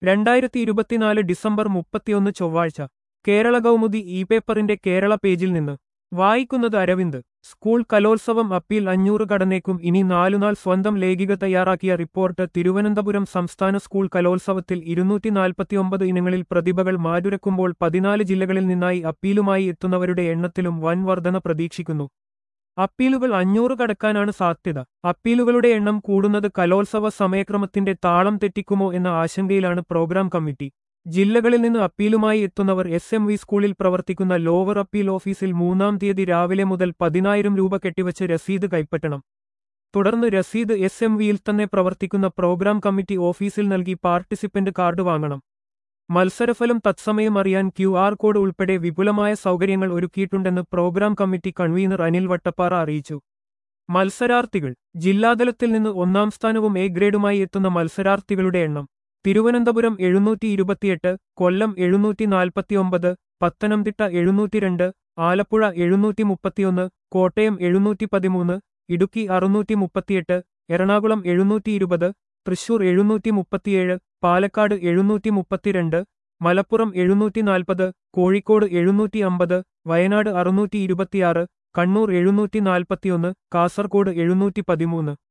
രണ്ടായിരത്തി ഇരുപത്തിനാല് ഡിസംബർ മുപ്പത്തിയൊന്ന് ചൊവ്വാഴ്ച കേരള കൗമുദി ഇ പേപ്പറിന്റെ കേരള പേജിൽ നിന്ന് വായിക്കുന്നത് അരവിന്ദ് സ്കൂൾ കലോത്സവം അപ്പീൽ അഞ്ഞൂറ് കടന്നേക്കും ഇനി നാലുനാൾ സ്വന്തം ലേഖിക തയ്യാറാക്കിയ റിപ്പോർട്ട് തിരുവനന്തപുരം സംസ്ഥാന സ്കൂൾ കലോത്സവത്തിൽ ഇരുന്നൂറ്റി നാൽപ്പത്തിയൊമ്പത് ഇനങ്ങളിൽ പ്രതിഭകൾ മാറ്റുരക്കുമ്പോൾ പതിനാല് ജില്ലകളിൽ നിന്നായി അപ്പീലുമായി എത്തുന്നവരുടെ എണ്ണത്തിലും വൻ വർധന പ്രതീക്ഷിക്കുന്നു അപ്പീലുകൾ അഞ്ഞൂറ് കടക്കാനാണ് സാധ്യത അപ്പീലുകളുടെ എണ്ണം കൂടുന്നത് കലോത്സവ സമയക്രമത്തിന്റെ താളം തെറ്റിക്കുമോ എന്ന ആശങ്കയിലാണ് പ്രോഗ്രാം കമ്മിറ്റി ജില്ലകളിൽ നിന്ന് അപ്പീലുമായി എത്തുന്നവർ എസ് എം വി സ്കൂളിൽ പ്രവർത്തിക്കുന്ന ലോവർ അപ്പീൽ ഓഫീസിൽ മൂന്നാം തീയതി രാവിലെ മുതൽ പതിനായിരം രൂപ കെട്ടിവച്ച് രസീത് കൈപ്പറ്റണം തുടർന്ന് രസീത് എസ് എം വിയിൽ തന്നെ പ്രവർത്തിക്കുന്ന പ്രോഗ്രാം കമ്മിറ്റി ഓഫീസിൽ നൽകി പാർട്ടിസിപ്പന്റ് കാർഡ് വാങ്ങണം മത്സരഫലം തത്സമയം അറിയാൻ ക്യു ആർ കോഡ് ഉൾപ്പെടെ വിപുലമായ സൗകര്യങ്ങൾ ഒരുക്കിയിട്ടുണ്ടെന്ന് program committee convener Anil Vattappara അറിയിച്ചു മത്സരാർത്ഥികൾ ജില്ലാതലത്തിൽ നിന്ന് ഒന്നാം സ്ഥാനവും എ ഗ്രേഡുമായി എത്തുന്ന മത്സരാർത്ഥികളുടെ എണ്ണം തിരുവനന്തപുരം എഴുന്നൂറ്റി ഇരുപത്തിയെട്ട് കൊല്ലം എഴുന്നൂറ്റി നാൽപ്പത്തിയൊമ്പത് പത്തനംതിട്ട എഴുന്നൂറ്റിരണ്ട് ആലപ്പുഴ എഴുന്നൂറ്റി മുപ്പത്തിയൊന്ന് കോട്ടയം എഴുന്നൂറ്റി പതിമൂന്ന് ഇടുക്കി അറുന്നൂറ്റി മുപ്പത്തിയെട്ട് എറണാകുളം എഴുന്നൂറ്റി ഇരുപത് തൃശൂർ എഴുന്നൂറ്റി മുപ്പത്തിയേഴ് പാലക്കാട് എഴുന്നൂറ്റി മുപ്പത്തിരണ്ട് മലപ്പുറം എഴുന്നൂറ്റി നാൽപ്പത് കോഴിക്കോട് എഴുന്നൂറ്റി അമ്പത് വയനാട് അറുന്നൂറ്റി ഇരുപത്തിയാറ് കണ്ണൂർ എഴുന്നൂറ്റി നാൽപ്പത്തിയൊന്ന് കാസർഗോഡ് എഴുന്നൂറ്റി പതിമൂന്ന്